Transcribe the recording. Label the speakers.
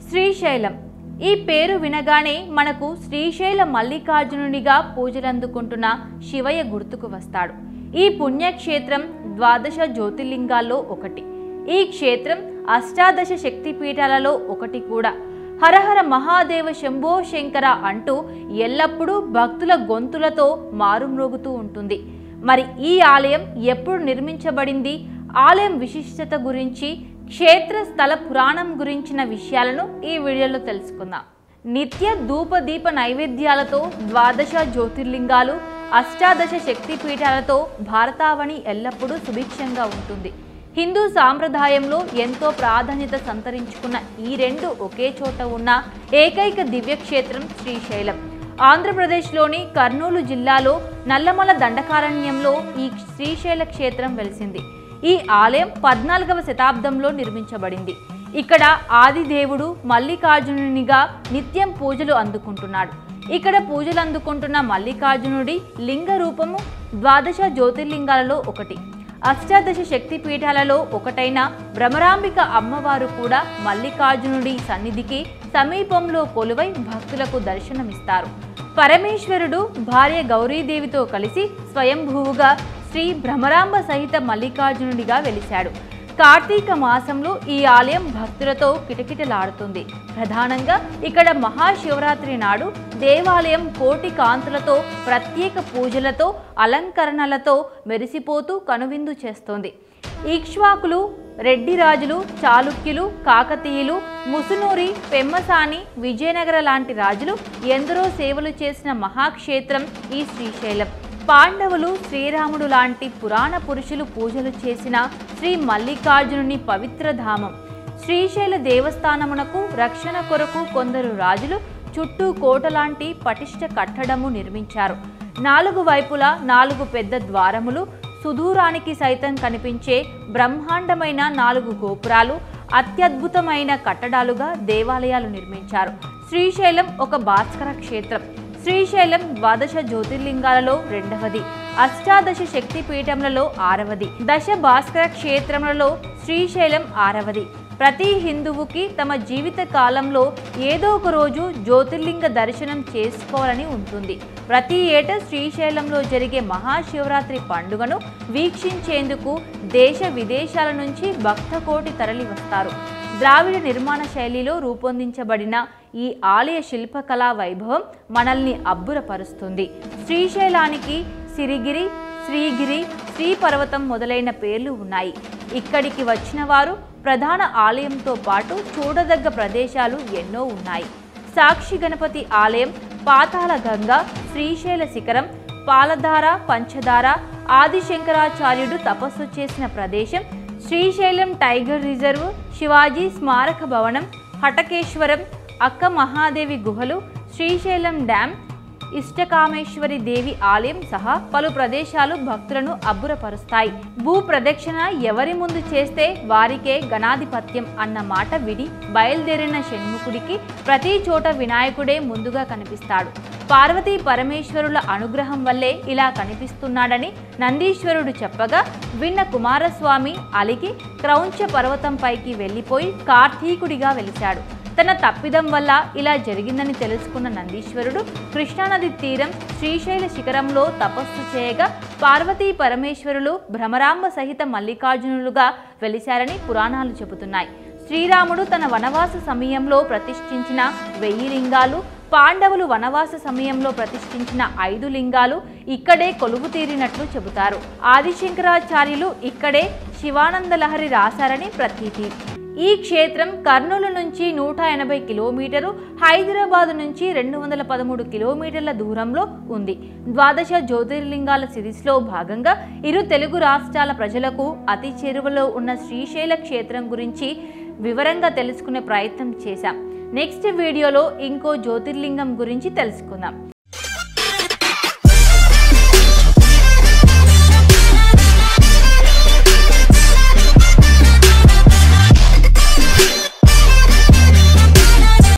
Speaker 1: శ్రీశైలం ఈ పేరు వినగానే మనకు శ్రీశైల మల్లికార్జునునిగా పూజలందుకుంటున్న శివయ్య గుర్తుకు వస్తాడు ఈ పుణ్యక్షేత్రం ద్వాదశ జ్యోతిర్లింగాల్లో ఒకటి ఈ క్షేత్రం అష్టాదశ శక్తిపీఠాలలో ఒకటి కూడా హరహర మహాదేవ శంభో శంకర అంటూ ఎల్లప్పుడూ భక్తుల గొంతులతో మారుమ్రోగుతూ ఉంటుంది మరి ఈ ఆలయం ఎప్పుడు నిర్మించబడింది ఆలయం విశిష్టత గురించి క్షేత్ర స్థల పురాణం గురించిన విషయాలను ఈ వీడియోలో తెలుసుకుందాం నిత్య ధూప దీప నైవేద్యాలతో ద్వాదశ జ్యోతిర్లింగాలు అష్టాదశ శక్తిపీఠాలతో భారతావని ఎల్లప్పుడూ సుభిక్షంగా ఉంటుంది హిందూ సాంప్రదాయంలో ఎంతో ప్రాధాన్యత సంతరించుకున్న ఈ రెండు ఒకే చోట ఉన్న ఏకైక దివ్యక్షేత్రం శ్రీశైలం ఆంధ్రప్రదేశ్లోని కర్నూలు జిల్లాలో నల్లమల దండకారణ్యంలో ఈ శ్రీశైల క్షేత్రం వెలిసింది ఈ ఆలయం పద్నాలుగవ శతాబ్దంలో నిర్మించబడింది ఇక్కడ ఆదిదేవుడు మల్లికార్జునునిగా నిత్యం పూజలు అందుకుంటున్నాడు ఇక్కడ పూజలు అందుకుంటున్న మల్లికార్జునుడి లింగ రూపము ద్వాదశ జ్యోతిర్లింగాలలో ఒకటి అష్టాదశ శక్తి పీఠాలలో ఒకటైన భ్రమరాంబిక అమ్మవారు కూడా మల్లికార్జునుడి సన్నిధికి సమీపంలో కొలువై భక్తులకు దర్శనమిస్తారు పరమేశ్వరుడు భార్య గౌరీదేవితో కలిసి స్వయంభూవుగా శ్రీ భ్రమరాంబ సహిత మల్లికార్జునుడిగా వెలిశాడు కార్తీక మాసంలో ఈ ఆలయం భక్తులతో కిటకిటలాడుతుంది ప్రధానంగా ఇక్కడ మహాశివరాత్రి నాడు దేవాలయం కోటి కాంతులతో ప్రత్యేక పూజలతో అలంకరణలతో మెరిసిపోతూ కనువిందు చేస్తోంది ఈక్ష్వాకులు రెడ్డి రాజులు చాళుక్యులు కాకతీయులు ముసునూరి పెమ్మసాని విజయనగర లాంటి రాజులు ఎందరో సేవలు చేసిన మహాక్షేత్రం ఈ శ్రీశైలం పాండవులు శ్రీరాముడు లాంటి పురాణ పురుషులు పూజలు చేసిన శ్రీ మల్లికార్జునుని పవిత్ర ధామం శ్రీశైల దేవస్థానమునకు రక్షణ కొరకు కొందరు రాజులు చుట్టూ కోట లాంటి పటిష్ట కట్టడము నిర్మించారు నాలుగు వైపులా నాలుగు పెద్ద ద్వారములు సుదూరానికి సైతం కనిపించే బ్రహ్మాండమైన నాలుగు గోపురాలు అత్యద్భుతమైన కట్టడాలుగా దేవాలయాలు నిర్మించారు శ్రీశైలం ఒక భాస్కర క్షేత్రం శ్రీశైలం ద్వాదశ జ్యోతిర్లింగాలలో రెండవది అష్టాదశ శక్తి పీఠములలో ఆరవది దశ భాస్కర క్షేత్రములలో శ్రీశైలం ఆరవది ప్రతి హిందువుకి తమ జీవిత కాలంలో ఏదో ఒక రోజు జ్యోతిర్లింగ దర్శనం చేసుకోవాలని ఉంటుంది ప్రతి ఏటా శ్రీశైలంలో జరిగే మహాశివరాత్రి పండుగను వీక్షించేందుకు దేశ విదేశాల నుంచి భక్తకోటి తరలి వస్తారు ద్రావిడ నిర్మాణ శైలిలో రూపొందించబడిన ఈ ఆలయ శిల్పకళా వైభవం మనల్ని అబ్బురపరుస్తుంది శ్రీశైలానికి సిరిగిరి శ్రీగిరి శ్రీపర్వతం మొదలైన పేర్లు ఉన్నాయి ఇక్కడికి వచ్చిన వారు ప్రధాన ఆలయంతో పాటు చూడదగ్గ ప్రదేశాలు ఎన్నో ఉన్నాయి సాక్షి గణపతి ఆలయం పాతాళ గంగ శ్రీశైల శిఖరం పాలధార పంచదార ఆదిశంకరాచార్యుడు తపస్సు చేసిన ప్రదేశం శ్రీశైలం టైగర్ రిజర్వ్ శివాజీ స్మారక భవనం హటకేశ్వరం అక్క మహాదేవి గుహలు శ్రీశైలం డ్యాం ఇష్టకామేశ్వరి దేవి ఆలయం సహా పలు ప్రదేశాలు భక్తులను అబ్బురపరుస్తాయి భూ ప్రదక్షిణ ఎవరి ముందు చేస్తే వారికే గణాధిపత్యం అన్న మాట విడి బయలుదేరిన షణ్ముఖుడికి ప్రతి చోట వినాయకుడే ముందుగా కనిపిస్తాడు పార్వతీ పరమేశ్వరుల అనుగ్రహం వల్లే ఇలా కనిపిస్తున్నాడని నందీశ్వరుడు చెప్పగా విన్న కుమారస్వామి అలికి క్రౌంచ పర్వతంపైకి వెళ్ళిపోయి కార్తీకుడిగా వెలిశాడు తన తప్పిదం వల్ల ఇలా జరిగిందని తెలుసుకున్న నందీశ్వరుడు కృష్ణానది తీరం శ్రీశైల శిఖరంలో తపస్సు చేయగా పార్వతీ పరమేశ్వరులు భ్రమరాంబ సహిత మల్లికార్జునులుగా వెలిశారని పురాణాలు చెబుతున్నాయి శ్రీరాముడు తన వనవాస సమయంలో ప్రతిష్ఠించిన వెయ్యి లింగాలు పాండవులు వనవాస సమయంలో ప్రతిష్ఠించిన ఐదు లింగాలు ఇక్కడే కొలువు తీరినట్లు చెబుతారు ఆదిశంకరాచార్యులు ఇక్కడే శివానంద లహరి రాశారని ప్రతీతి ఈ క్షేత్రం కర్నూలు నుంచి నూట ఎనభై కిలోమీటరు హైదరాబాద్ నుంచి రెండు వందల పదమూడు కిలోమీటర్ల దూరంలో ఉంది ద్వాదశ జ్యోతిర్లింగాల సిరీస్లో భాగంగా ఇరు తెలుగు రాష్ట్రాల ప్రజలకు అతి చేరువలో ఉన్న శ్రీశైల క్షేత్రం గురించి వివరంగా తెలుసుకునే ప్రయత్నం చేశాం నెక్స్ట్ వీడియోలో ఇంకో జ్యోతిర్లింగం గురించి తెలుసుకుందాం